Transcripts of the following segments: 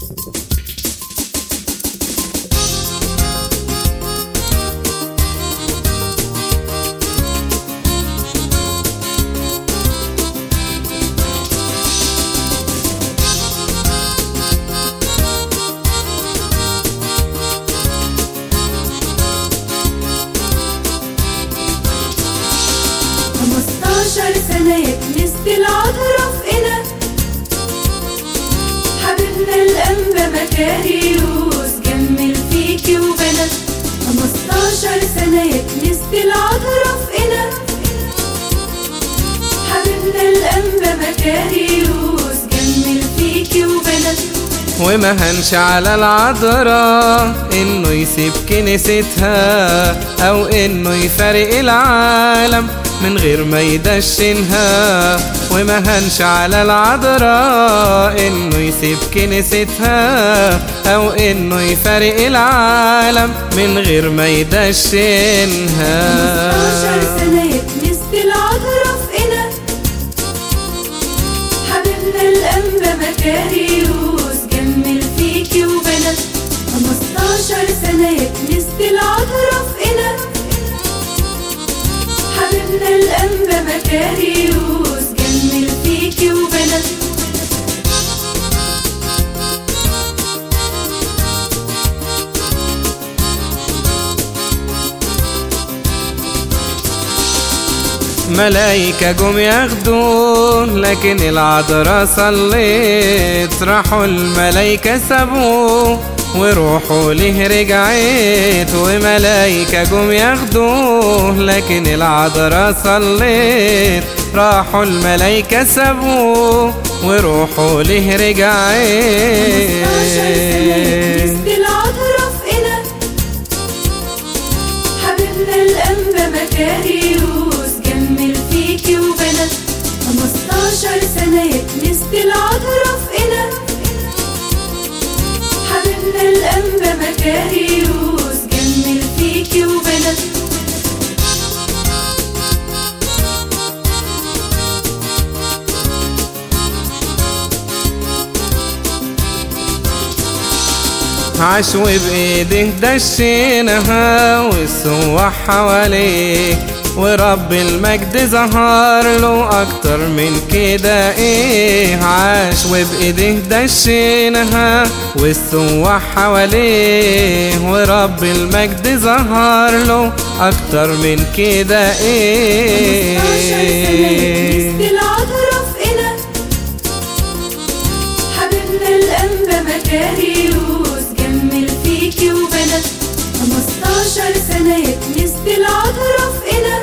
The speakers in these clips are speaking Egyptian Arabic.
خمستاشر سنة يا كنيسة العذراء في إنا حبيبنا الأنبا مكاريوس جمل فيكي وبنا خمستاشر سنة يا كنيسة العذراء في إنا حبيبنا الأنبا مكاريوس جمل فيكي وبنا وما هنش على العذراء انه يسيب كنيستها او انه يفارق العالم من غير ما يدشنها وما هنش على العذراء انه يسيب كنيستها او انه يفارق العالم من غير ما يدشنها 15 سنة يا كنيسة العذراء في إنا حبيبنا الأنبا مكاريوس جمل فيكي وبنا 15 سنة يا كنيسة العذراء في إنا حبيبنا الأنبا مكاريوس جمل فيكي وبنا ملايكة جم ياخدوه لكن العذراء صليت راحوا الملايكة سابوه وروحوا ليه رجعت وملايكة جم ياخدوه لكن العذراء صليت راحوا الملايكة سابوه وروحوا ليه 15 سنة يا رجعت كنيسة العذراء في إنا حبيبنا الأنبا مكاريوس جمل فيكي وبنا 15 سنة يا كنيسة العذراء في إنا حبيبنا الأنبا مكاريوس جمل فيكي وبنا عشو بإيده دشينها والسواح حواليه ورب المجد ظهر له أكتر من كده إيه عاش وبإيده دشينها والسواح حواليه ورب المجد ظهر له أكتر من كده 15 سنة يا إيه كنيسة العذراء في إنا حبيبنا الأنبا مكاريوس جمل فيكي وبنا 15 سنة يا كنيسة العذراء في إنا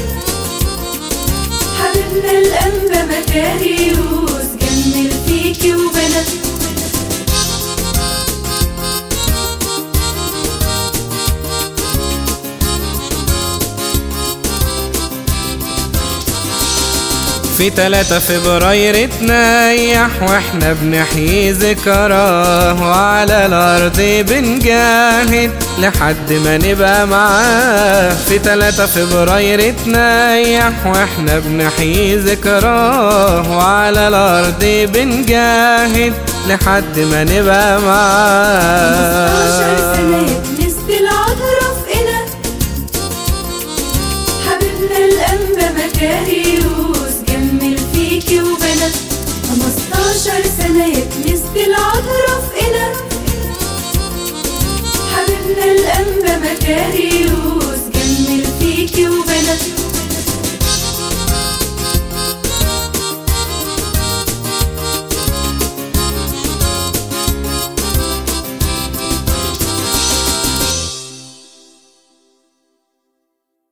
حبيبنا الأنبا مكاريوس جمل فيكي وبنا في تلاتة فبراير تنيح واحنا بنحيي ذكراه وعلى الارض بنجاهد لحد ما نبقى معاه في تلاتة فبراير تنيح واحنا بنحيي ذكراه وعلى الارض بنجاهد لحد ما نبقى 15 سنة معاه يا كنيسة العذراء في إنا حبيبنا الأنبا مكاريوس جمل فيكي وبنا 15 سنة يا كنيسة العذراء في إنا حبيبنا الأنبا مكاريوس جمل فيكي وبنا